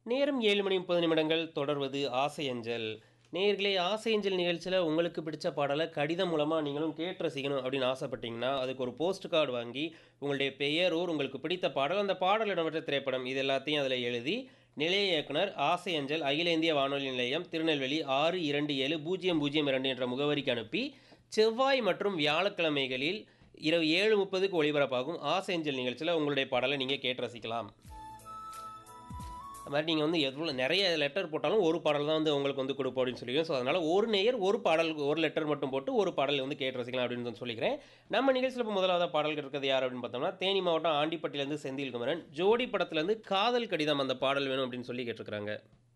நேரம் ஏழு மணி முப்பது நிமிடங்கள் தொடர்வது ஆசை அஞ்சல் நேர்களே ஆசை அஞ்சல் நிகழ்ச்சியில் உங்களுக்கு பிடிச்ச பாடலை கடிதம் மூலமாக நீங்களும் கேட்டு ரசிக்கணும் அப்படின்னு ஆசைப்பட்டீங்கன்னா அதுக்கு ஒரு போஸ்ட் கார்டு வாங்கி உங்களுடைய பெயர் ஊர் உங்களுக்கு பிடித்த பாடல் அந்த பாடல் இடம்பெற்ற திரைப்படம் இது எல்லாத்தையும் அதில் எழுதி நிலைய இயக்குனர் ஆசை அஞ்சல் அகில இந்திய வானொலி நிலையம் திருநெல்வேலி ஆறு இரண்டு ஏழு பூஜ்ஜியம் பூஜ்ஜியம் இரண்டு என்ற முகவரிக்கு அனுப்பி செவ்வாய் மற்றும் வியாழக்கிழமைகளில் இரவு ஏழு முப்பதுக்கு ஒளிபரப்பாகும் ஆசை அஞ்சல் நிகழ்ச்சியில் உங்களுடைய பாடலை நீங்கள் கேட்டு ரசிக்கலாம் அது மாதிரி நீங்கள் வந்து எவ்வளோ நிறைய லெட்டர் போட்டாலும் ஒரு பாடல் தான் வந்து உங்களுக்கு வந்து கொடுப்போம் அப்படின்னு சொல்லிக்கிறேன் ஸோ அதனால் ஒரு நேயர் ஒரு பாடல் ஒரு லெட்டர் மட்டும் போட்டு ஒரு பாடல் வந்து கேட்டு ரசிக்கலாம் அப்படின்னு வந்து சொல்லிக்கிறேன் நம்ம நிகழ்ச்சியில் இப்போ முதலாவது பாடல் இருக்கிறது யார் அப்படின்னு பார்த்தோம்னா தேனி மாவட்டம் ஆண்டிப்பட்டியிலேருந்து செந்தில் குமரன் ஜோடி படத்துலேருந்து காதல் கடிதம் அந்த பாடல் வேணும் அப்படின்னு சொல்லி கேட்டிருக்கிறாங்க